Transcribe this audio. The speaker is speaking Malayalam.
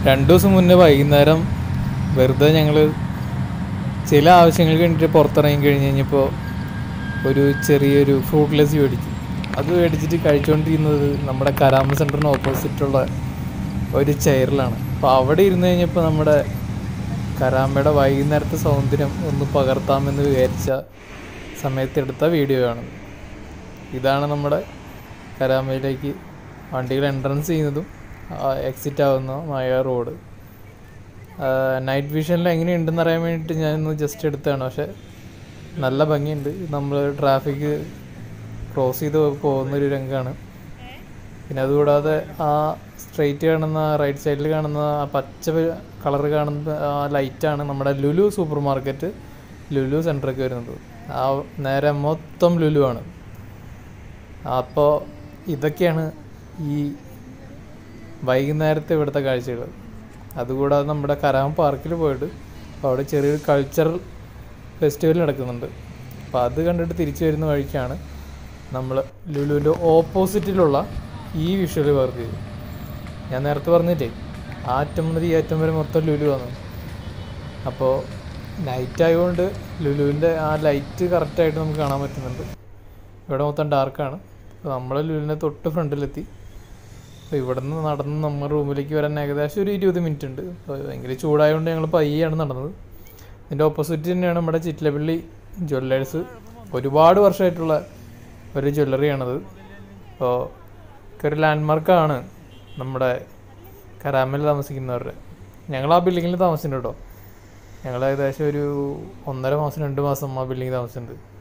രണ്ടു ദിവസം മുന്നേ വൈകുന്നേരം വെറുതെ ഞങ്ങൾ ചില ആവശ്യങ്ങൾക്ക് വേണ്ടിയിട്ട് പുറത്തിറങ്ങി കഴിഞ്ഞ് കഴിഞ്ഞപ്പോൾ ഒരു ചെറിയൊരു ഫ്രൂട്ട്ലെസ് മേടിച്ചു അത് മേടിച്ചിട്ട് കഴിച്ചുകൊണ്ടിരുന്നത് നമ്മുടെ കരാമ സെൻറ്ററിന് ഓപ്പോസിറ്റുള്ള ഒരു ചെയറിലാണ് അപ്പോൾ അവിടെ ഇരുന്ന് കഴിഞ്ഞപ്പോൾ നമ്മുടെ കരാമയുടെ വൈകുന്നേരത്തെ സൗന്ദര്യം ഒന്ന് പകർത്താമെന്ന് വിചാരിച്ച സമയത്തെടുത്ത വീഡിയോ ആണ് ഇതാണ് നമ്മുടെ കരാമയിലേക്ക് വണ്ടികൾ എൻട്രൻസ് ചെയ്യുന്നതും എക്സിറ്റ് ആവുന്നതുമായ റോഡ് നൈറ്റ് വിഷനിൽ എങ്ങനെയുണ്ടെന്ന് അറിയാൻ വേണ്ടിയിട്ട് ഞാനൊന്ന് ജസ്റ്റ് എടുത്തതാണ് പക്ഷേ നല്ല ഭംഗിയുണ്ട് നമ്മൾ ട്രാഫിക് ക്രോസ് ചെയ്ത് പോകുന്നൊരു രംഗമാണ് പിന്നെ അതുകൂടാതെ ആ സ്ട്രെയിറ്റ് കാണുന്ന റൈറ്റ് സൈഡിൽ കാണുന്ന ആ പച്ച കളർ കാണുന്ന ആ ലൈറ്റാണ് നമ്മുടെ ലുലു സൂപ്പർ മാർക്കറ്റ് ലുലു സെൻറ്ററൊക്കെ വരുന്നത് ആ നേരെ മൊത്തം ലുലു ആണ് അപ്പോൾ ഇതൊക്കെയാണ് ഈ വൈകുന്നേരത്തെ ഇവിടുത്തെ കാഴ്ചകൾ അതുകൂടാതെ നമ്മുടെ കരാം പാർക്കിൽ പോയിട്ട് അപ്പോൾ അവിടെ ചെറിയൊരു കൾച്ചറൽ ഫെസ്റ്റിവൽ നടക്കുന്നുണ്ട് അപ്പോൾ അത് കണ്ടിട്ട് തിരിച്ചു വരുന്ന വഴിക്കാണ് നമ്മൾ ലുലുവിൻ്റെ ഓപ്പോസിറ്റിലുള്ള ഈ വിഷ്വൽ വർക്ക് ചെയ്തു ഞാൻ നേരത്തെ പറഞ്ഞിട്ടേ ആ അറ്റം മുതൽ ഈ അറ്റം വരെ മൊത്തം ലുലു ആണ് അപ്പോൾ നൈറ്റ് ആയതുകൊണ്ട് ലുലുവിൻ്റെ ആ ലൈറ്റ് കറക്റ്റായിട്ട് നമുക്ക് കാണാൻ പറ്റുന്നുണ്ട് ഇവിടെ മൊത്തം ഡാർക്കാണ് അപ്പോൾ നമ്മൾ ലുലുവിൻ്റെ തൊട്ട് ഫ്രണ്ടിലെത്തി അപ്പോൾ ഇവിടെ നിന്ന് നടന്ന് നമ്മൾ റൂമിലേക്ക് വരാൻ ഏകദേശം ഒരു ഇരുപത് മിനിറ്റ് ഉണ്ട് അപ്പോൾ ഭയങ്കര ചൂടായതുകൊണ്ട് ഞങ്ങൾ പയ്യാണ് നടന്നത് ഇതിൻ്റെ ഓപ്പോസിറ്റ് തന്നെയാണ് നമ്മുടെ ചിറ്റിലപ്പള്ളി ജ്വല്ലേഴ്സ് ഒരുപാട് വർഷമായിട്ടുള്ള ഒരു ജ്വല്ലറിയാണത് അപ്പോൾ ഒക്കെ ഒരു ലാൻഡ്മാർക്കാണ് നമ്മുടെ കരാമയിൽ താമസിക്കുന്നവരുടെ ഞങ്ങൾ ആ ബിൽഡിങ്ങിൽ താമസിച്ചിട്ടുണ്ട് കേട്ടോ ഞങ്ങൾ ഏകദേശം ഒരു ഒന്നര മാസം രണ്ട് മാസം ആ ബിൽഡിങ്ങിൽ താമസിച്ചിട്ടുണ്ട്